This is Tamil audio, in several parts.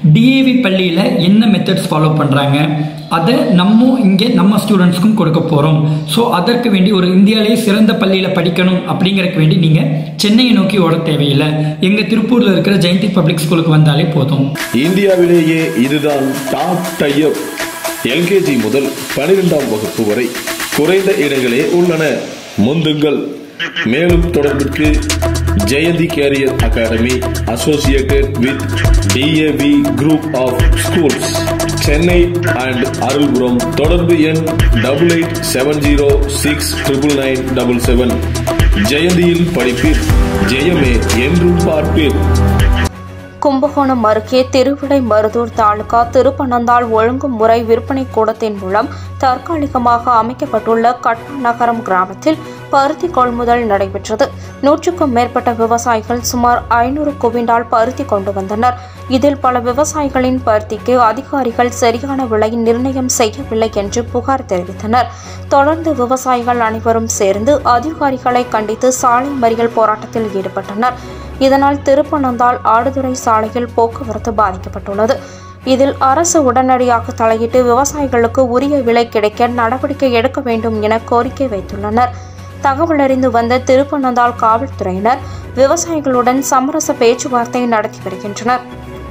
டிஏவி பள்ளியில் என்ன மெத்தட்ஸ் ஃபாலோ பண்ணுறாங்க அதை நம்ம இங்கே நம்ம ஸ்டூடெண்ட்ஸ்க்கும் கொடுக்க போகிறோம் ஸோ அதற்கு வேண்டி ஒரு இந்தியாவிலேயே சிறந்த பள்ளியில் படிக்கணும் அப்படிங்கறதுக்கு வேண்டி நீங்கள் சென்னையை நோக்கி ஓட தேவையில்லை எங்கள் திருப்பூரில் இருக்கிற ஜெயந்தி பப்ளிக் ஸ்கூலுக்கு வந்தாலே போதும் இந்தியாவிலேயே இதுதான் டாப் டைப் எல்கேஜி முதல் பனிரெண்டாம் வகுப்பு வரை குறைந்த இடங்களே உள்ளன முந்துங்கள் மேலும் தொடர்பிற்கு Jayanthi career academy associated with DAV group of schools Chennai and Arulpuram தொடர்பு எண் double eight seven zero six triple nine double seven ஜெயந்தியில் படிப்பீர் ஜெயமே என்றும் பார்ப்பீர் கும்பகோணம் அருகே திருவிடை மருதூர் தாலுகா திருப்பனந்தாள் ஒழுங்குமுறை விற்பனை கூடத்தின் மூலம் தற்காலிகமாக அமைக்கப்பட்டுள்ள கட்டா நகரம் கிராமத்தில் பருத்தி கொள்முதல் நடைபெற்றது நூற்றுக்கும் மேற்பட்ட விவசாயிகள் சுமார் ஐநூறு குவிண்டால் பருத்தி கொண்டு வந்தனர் இதில் பல விவசாயிகளின் பருத்திக்கு அதிகாரிகள் சரியான விலை நிர்ணயம் செய்யவில்லை என்று புகார் தெரிவித்தனர் தொடர்ந்து விவசாயிகள் அனைவரும் சேர்ந்து அதிகாரிகளை கண்டித்து சாலை மறியல் போராட்டத்தில் ஈடுபட்டனர் இதனால் திருப்பனந்தாள் ஆடுதுறை சாலையில் போக்குவரத்து பாதிக்கப்பட்டுள்ளது இதில் அரசு உடனடியாக தலையிட்டு விவசாயிகளுக்கு உரிய விலை கிடைக்க நடவடிக்கை எடுக்க வேண்டும் என கோரிக்கை வைத்துள்ளனர் தகவலறிந்து வந்த திருப்பனந்தாள் காவல்துறையினர் விவசாயிகளுடன் சமரச பேச்சுவார்த்தை நடத்தி வருகின்றனர்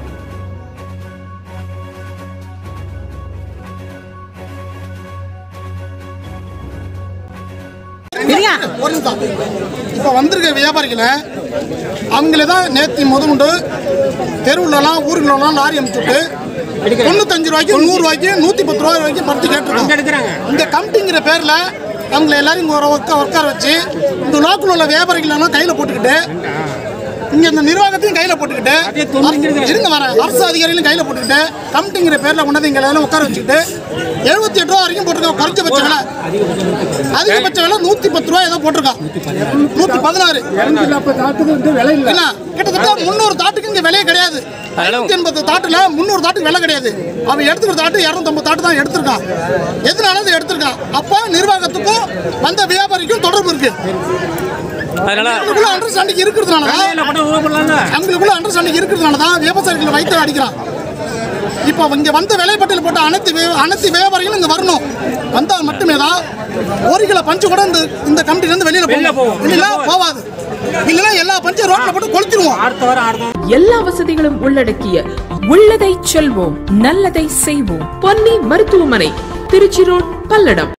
ஒரு நிமிஷம். இப்ப வந்திருக்க வியாபாரிகளை அவங்களே தான் நேத்தி முதற்கொண்டு தெருவுலலாம் ஊருக்குள்ளலாம் லாரி அனுப்பிச்சுட்டு தொண்ணூத்தஞ்சு ரூபாய்க்கு நூறு ரூபாய்க்கு நூத்தி பத்து ரூபாய் வரைக்கும் பருத்தி கேட்டிருக்கோம் இந்த கமிட்டிங்கிற பேர்ல அவங்கள எல்லாரும் இங்க ஒரு உட்கா- உட்கார வச்சு இந்த லோக்கல் உள்ள வியாபாரிகள் எல்லாம் கையில போட்டுக்கிட்டு இங்க இந்த நிர்வாகத்தையும் கையில போட்டுக்கிட்டு இருங்க வர அரசு அதிகாரிகளும் கையில போட்டுக்கிட்டு கமிட்டிங்கிற பேர்ல கொண்டாந்து இங்க எல்லாம் உட்கார வச்சுக்கிட்டு எழுபத்தி எட்டு ரூபா வரைக்கும் போட்டிருக்கோம் குறைஞ்சபட்ச விலை அதிகபட்ச விலை நூத்தி பத்து ரூபாய் ஏதோ போட்டிருக்கான் நூத்தி பதினாறு என்ன கிட்டத்தட்ட முந்நூறு தாட்டுக்கு இங்க விலையே கிடையாது ஐநூத்தி எண்பது தாட்டுல முந்நூறு தாட்டுக்கு விலை கிடையாது அவன் எடுத்துக்கிற தாட்டு இரநூத்தம்பது தாட்டு தான் எடுத்திருக்கான் எதனால அதை எடுத்திருக்கான் அப்ப நிர்வாகத்துக்கும் வந்த வியாபாரிக்கும் தொடர்பு இருக்கு அவங்களுக்குள்ள அண்டர்ஸ்டாண்டிங் இருக்கிறதுனால அவங்களுக்குள்ள அண்டர்ஸ்டாண்டிங் இருக்கிறதுனால தான் விவசாயிகளை வைத்து அடிக்கிறான் இப்போ இங்க வந்த விலைப்பட்டியல் போட்ட அனைத்து வே- அனைத்து வியாபாரிகளும் இங்க வரணும் வந்தால் மட்டுமே தான் ஒரு கிலோ பஞ்சு கூட இந்த இந்த கமிட்டில இருந்து வெளியில போகும் இல்லைன்னா போவாது இல்லைன்னா எல்லா பஞ்சையும் ரோட்ல போட்டு கொளுத்திடுவோம் எல்லா வசதிகளும் உள்ளடக்கிய உள்ளதை செல்வோம் நல்லதை செய்வோம் பொன்னி மருத்துவமனை திருச்சி ரோட் பல்லடம்